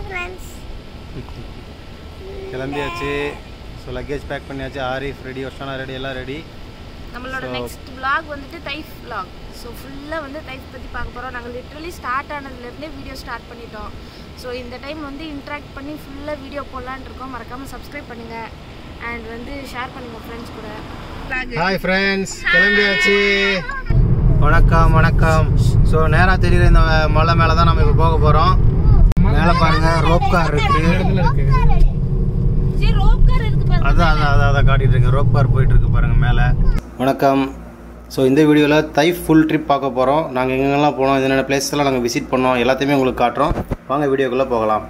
Friends கிளம்பியாச்சு so luggage pack பண்ணியாச்சு Arif ready Oshana ready எல்லாம் ரெடி நம்மளோட So- நெக்ஸ்ட் vlog வந்துட்டு தைஃப் vlog ஸோ ஃபுல்லாக வந்து தைஃப் பற்றி பார்க்க போகிறோம் நாங்கள் லிட்ரலி ஸ்டார்ட் ஆனதுலேருந்தே வீடியோ ஸ்டார்ட் பண்ணிட்டோம் ஸோ இந்த டைம் வந்து இன்ட்ராக்ட் பண்ணி ஃபுல்லாக வீடியோ போடலான்னு இருக்கோம் மறக்காமல் சப்ஸ்கிரைப் பண்ணுங்கள் அண்ட் வந்து ஷேர் பண்ணுங்கள் ஃப்ரெண்ட்ஸ் கூட ஹாய் ஃப்ரெண்ட்ஸ் கிளம்பியாச்சு வணக்கம் வணக்கம் ஸோ நேராக தெரியுற இந்த மலை மேலே தான் நம்ம இப்போ போக போகிறோம் மேலே பாருங்க ரோப் கார் இருக்கு சரி ரோப் கார் இருக்கு பாருங்க அதான் அதான் அதான் அதான் காட்டிட்டு இருக்கு ரோப் கார் போயிட்டு இருக்கு பாருங்க மேலே வணக்கம் ஸோ இந்த வீடியோவில் தைஃப் ஃபுல் ட்ரிப் பார்க்க போகிறோம் நாங்கள் எங்கெங்கெல்லாம் போனோம் என்னென்ன பிளேஸ்லாம் நாங்கள் விசிட் பண்ணோம் எல்லாத்தையுமே உங்களுக்கு காட்டுறோம் வாங்க வீடியோக்குள்ளே போகலாம்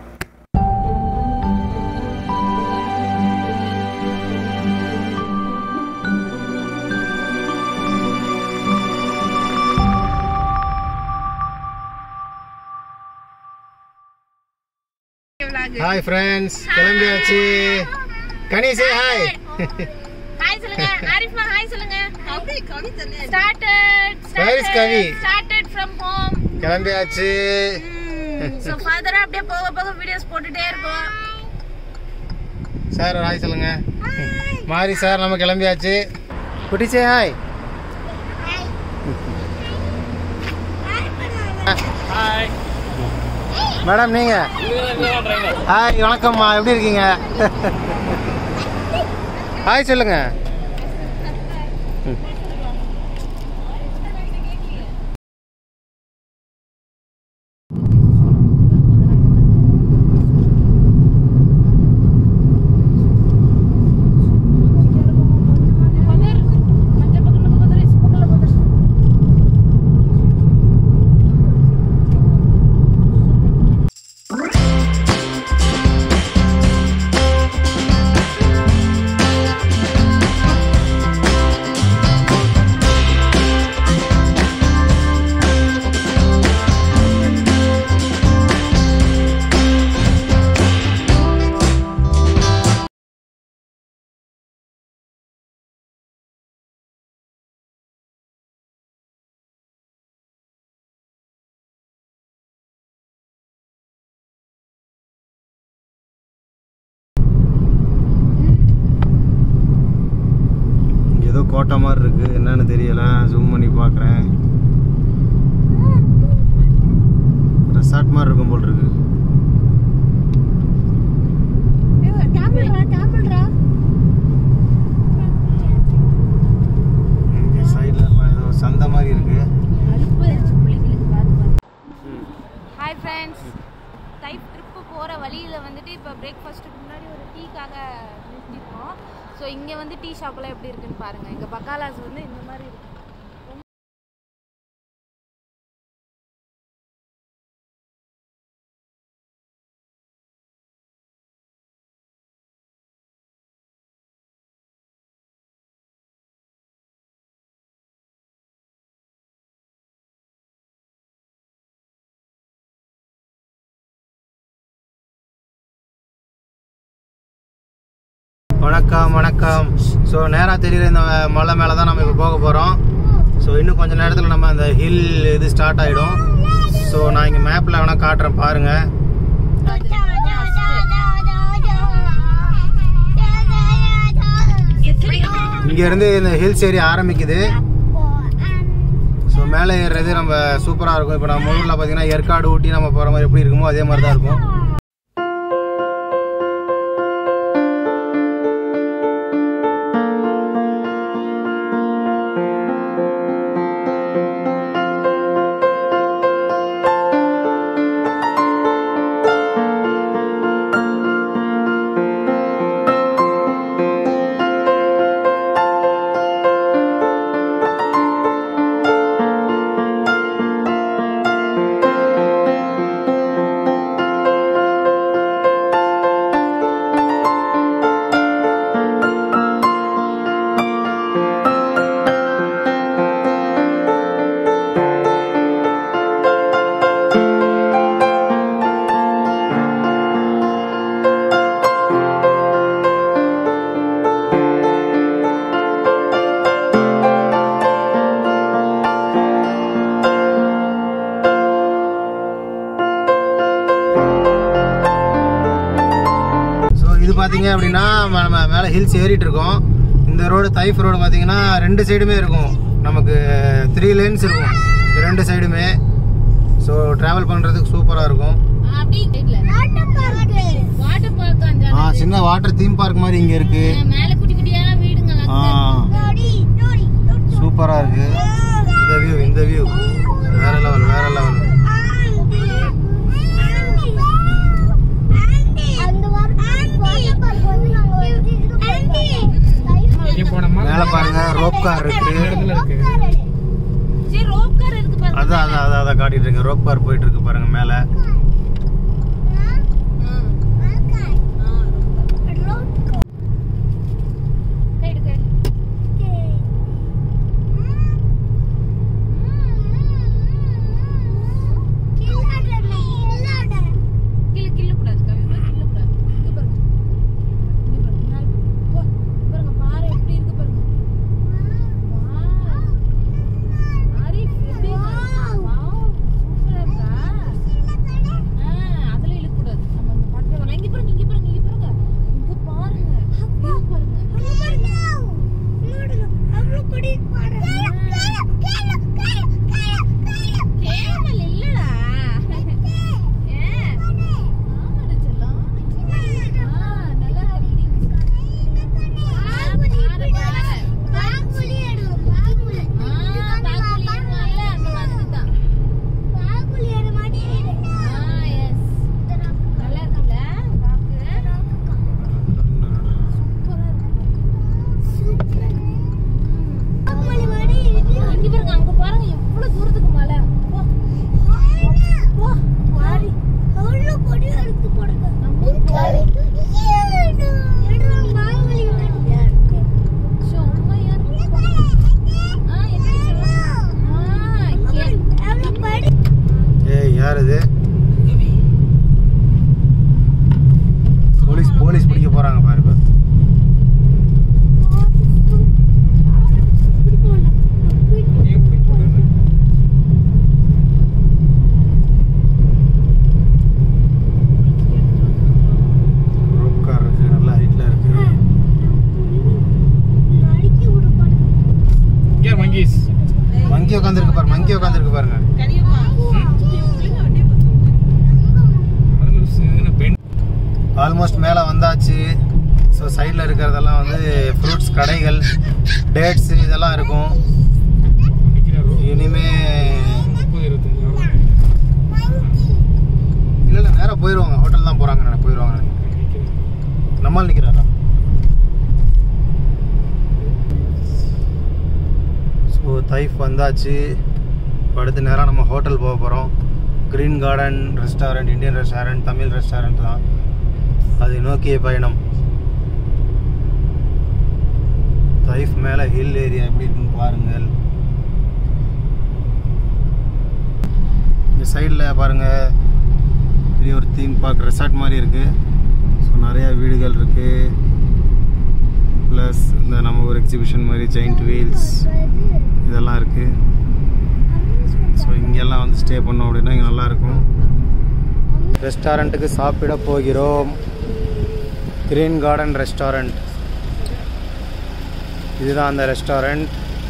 ஹாய் ஃப்ரெண்ட்ஸ் கிளம்பியாச்சு கணேசே ஹாய் ஹாய் சொல்லுங்க ஆரிஃப்மா ஹாய் சொல்லுங்க started Where is Kavi? Started from home கிளம்பியாச்சு ஸோ ஃபர்தரா அப்படியே போக போக வீடியோஸ் போட்டுட்டே இருக்கோம் சார் ஹாய் சொல்லுங்க மாரி சார் நம்ம கிளம்பியாச்சு குட்டிச்சே ஹாய் மேடம் நீங்க ஹாய் வணக்கம்மா எப்படி இருக்கீங்க ஹாய் சொல்லுங்க ஏதோ கோட்டை மாதிரி இருக்கு என்னன்னு தெரியல ஜூம் பண்ணி பார்க்குறேன் ரெசார்ட் மாதிரி இருக்கும் போல் இருக்கு இங்க சைடுல எல்லாம் ஏதோ சந்தை மாதிரி இருக்கு ஹாய் ஃப்ரெண்ட்ஸ் டைப் ட்ரிப்பு போகிற வழியில் வந்துட்டு இப்போ பிரேக்ஃபாஸ்ட்டுக்கு முன்னாடி ஒரு டீக்காக நிறுத்திருக்கோம் ஸோ இங்கே வந்து டீ ஷாப்லாம் எப்படி இருக்குன்னு பாருங்கள் இங்கே பக்காலாஸ் வந்து இந்த மாதிரி இருக்கு வணக்கம் வணக்கம் ஸோ நேராக தெரியுற இந்த மலை மேலே தான் நம்ம இப்போ போக போகிறோம் ஸோ இன்னும் கொஞ்ச நேரத்தில் நம்ம அந்த ஹில் இது ஸ்டார்ட் ஆகிடும் ஸோ நான் இங்கே மேப்பில் வேணால் காட்டுறேன் பாருங்கள் இங்கேருந்து இந்த ஹில்ஸ் ஏரியா ஆரம்பிக்குது ஸோ மேலே ஏறுறது நம்ம சூப்பராக இருக்கும் இப்போ நம்ம ஊரில் பார்த்தீங்கன்னா ஏற்காடு ஊட்டி நம்ம போகிற மாதிரி எப்படி இருக்குமோ அதே மாதிரி தான் இருக்கும் பார்த்தீங்க அப்படின்னா ம- நம்ம மேலே ஹில்ஸ் ஏறிட்டு இருக்கோம் இந்த ரோடு தைஃப் ரோடு பார்த்தீங்கன்னா ரெண்டு சைடுமே இருக்கும் நமக்கு த்ரீ லேன்ஸ் இருக்கும் ரெண்டு சைடுமே ஸோ ட்ராவல் பண்ணுறதுக்கு சூப்பராக இருக்கும் அப்படி இல்ல வாட்டர் பார்க் அந்த ஆ சின்ன வாட்டர் தீம் பார்க் மாதிரி இங்கே இருக்கு மேல குட்டி குட்டியா வீடுங்க ஆ சூப்பராக இருக்கு இந்த வியூ இந்த வியூ வேற லெவல் வேற லெவல் மேலே பாருங்க ரோப் கார் இருக்கு சரி ரோப் கார் இருக்கு பாருங்க அதான் அதான் அதான் அதான் காட்டிட்டு இருக்கு ரோப் கார் போயிட்டு இருக்கு பாருங்க மேலே கைடு கைடு கில்லு கில்லு கூடாது கவிமா கில்லு கூடாது இங்க பாருங்க இங்க பாருங்க மேல போ பாருங்க பாறை எப்படி இருக்கு பாருங்க வாவ் ஆரிஃப் எப்படி வாவ் சூப்பரா இருக்கா ஆ அதுல இழுக்க கூடாது நம்ம இங்க பக்கத்துல வரலாம் இங்க பாருங்க இங்க பாருங்க இங்க பாருங்க இங்க பாருங்க வியூ பாருங்க கேமல் இல்லடா ஏன் ஆமாடா செல்லம் ஆ நல்லா ரீடிங் ஆ பாரு பாரு ஆ பாக்குலி ஏறுவான்ல அந்த மாதிரி தான் ஆ எஸ் நல்லா இருக்குல்ல பாக்கு சூப்பரா இருக்கு இங்க பாருங்க அங்க பாருங்க எவ்வளவு தூரத்துக்கு மலை போ போ வாரி நம்ம வாரி செம்மையா இருக்கு ஆ எப்படி சொல்லலாம் ஆ கே- ஏய் யார் இது போலீஸ் போலீஸ் பிடிக்க போறாங்க பாரு இப்ப. ரோப் கார் இருக்கு நல்ல ஹைட்ல இருக்கு மங்கி உட்காந்துருக்கு பாரு மங்கி உட்காந்துருக்கு பாருங்க ஆல்மோஸ்ட் மேலே வந்தாச்சு ஸோ சைடில் இருக்கிறதெல்லாம் வந்து ஃப்ரூட்ஸ் கடைகள் டேட்ஸ் இதெல்லாம் இருக்கும் இனிமே இல்லை இல்லை நேராக போயிடுவாங்க ஹோட்டல் தான் போகிறாங்க நான் போயிடுவாங்க நம்மால் நிற்கிறாரா ஸோ தைஃப் வந்தாச்சு இப்போ அடுத்து நேராக நம்ம ஹோட்டல் போக போகிறோம் green garden restaurant Indian restaurant Tamil restaurant தான் அதை நோக்கிய பயணம் தைஃப் மேலே ஹில் ஏரியா எப்படி இருக்குன்னு பாருங்கள் இந்த சைடில் பாருங்கள் பெரிய ஒரு தீம் பார்க் ரெசார்ட் மாதிரி இருக்குது ஸோ நிறையா வீடுகள் இருக்குது ப்ளஸ் இந்த நம்ம ஒரு எக்ஸிபிஷன் மாதிரி ஜெயிண்ட் வீல்ஸ் இதெல்லாம் இருக்குது ஸோ இங்கெல்லாம் வந்து ஸ்டே பண்ணோம் அப்படின்னா இங்கே நல்லாயிருக்கும் ரெஸ்டாரண்ட்டுக்கு சாப்பிட போகிறோம் கிரீன் கார்டன் ரெஸ்டாரண்ட் இதுதான் அந்த restaurant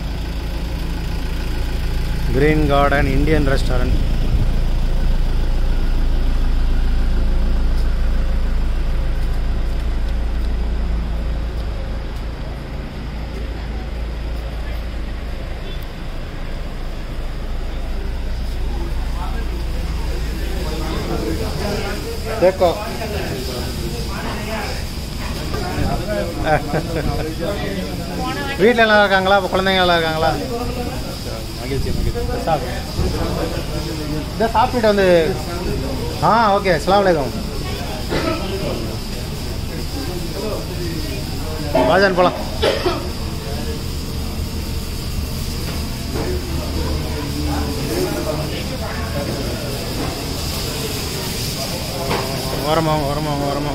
green garden Indian restaurant देखो வீட்டில் நல்லா இருக்காங்களா அப்போ குழந்தைங்க நல்லா இருக்காங்களா மகிழ்ச்சி மகிழ்ச்சி சாப்பிடு இதை சாப்பிட்டுட்டு வந்து ஆ ஓகே அஸ்ஸலாமு அலைக்கும் பாஜான் போகலாம் வரமா வரமா வரமா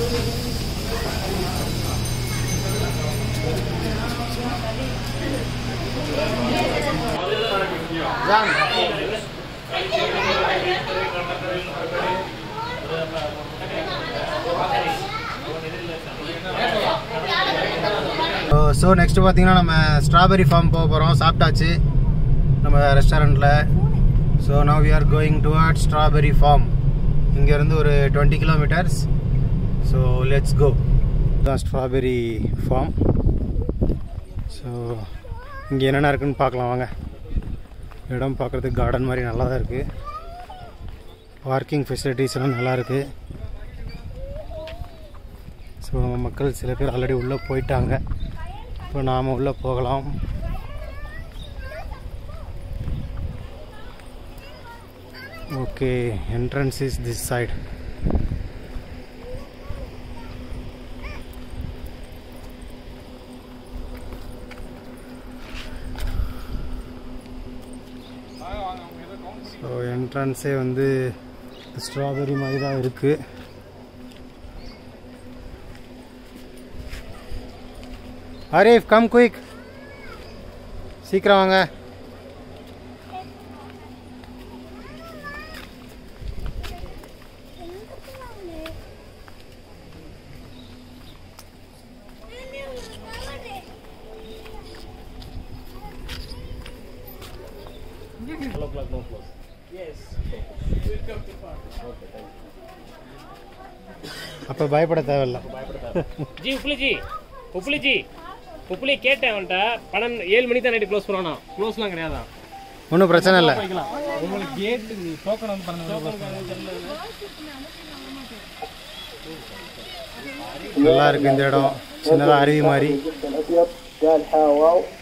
ஜான் ஸோ நெக்ஸ்ட் பார்த்தீங்கன்னா நம்ம ஸ்ட்ராபெரி ஃபார்ம் போக போகிறோம் சாப்பிட்டாச்சு நம்ம ரெஸ்டாரண்ட்டில் so now we are going toward strawberry farm இங்கேருந்து ஒரு twenty kilometres so let's go தான் ஸ்ட்ராபெரி ஃபார்ம் ஸோ இங்கே என்னென்ன இருக்குன்னு பார்க்கலாம் வாங்க இடம் பார்க்குறதுக்கு கார்டன் மாதிரி நல்லா தான் இருக்குது பார்க்கிங் ஃபெசிலிட்டிஸ் எல்லாம் நல்லா இருக்குது ஸோ நம்ம மக்கள் சில பேர் ஆல்ரெடி உள்ளே போயிட்டாங்க இப்போ நாம் உள்ளே போகலாம் okay entrance is this side so என்ட்ரன்ஸே வந்து ஸ்ட்ராபெரி மாதிரி தான் இருக்குது அரேஃப் கம் குயிக் சீக்கிரம் வாங்க அப்போ பயப்பட தேவையில்ல ஜி உப்புலிஜி உப்புலிஜி உப்புலி கேட்டேன் அவன்கிட்ட பன்னெண்டு ஏழு மணிக்கு தான் நைட்டு க்ளோஸ் பண்ணுவானா க்ளோஸ்லாம் கிடையாதான் ஒன்றும் பிரச்சனை இல்லை உங்களுக்கு கேட்டு நீ டோக்கன் வந்து பண்ண நல்லா இருக்கு இந்த இடம் சின்னதாக அருவி மாதிரி الأبيض قال حاواو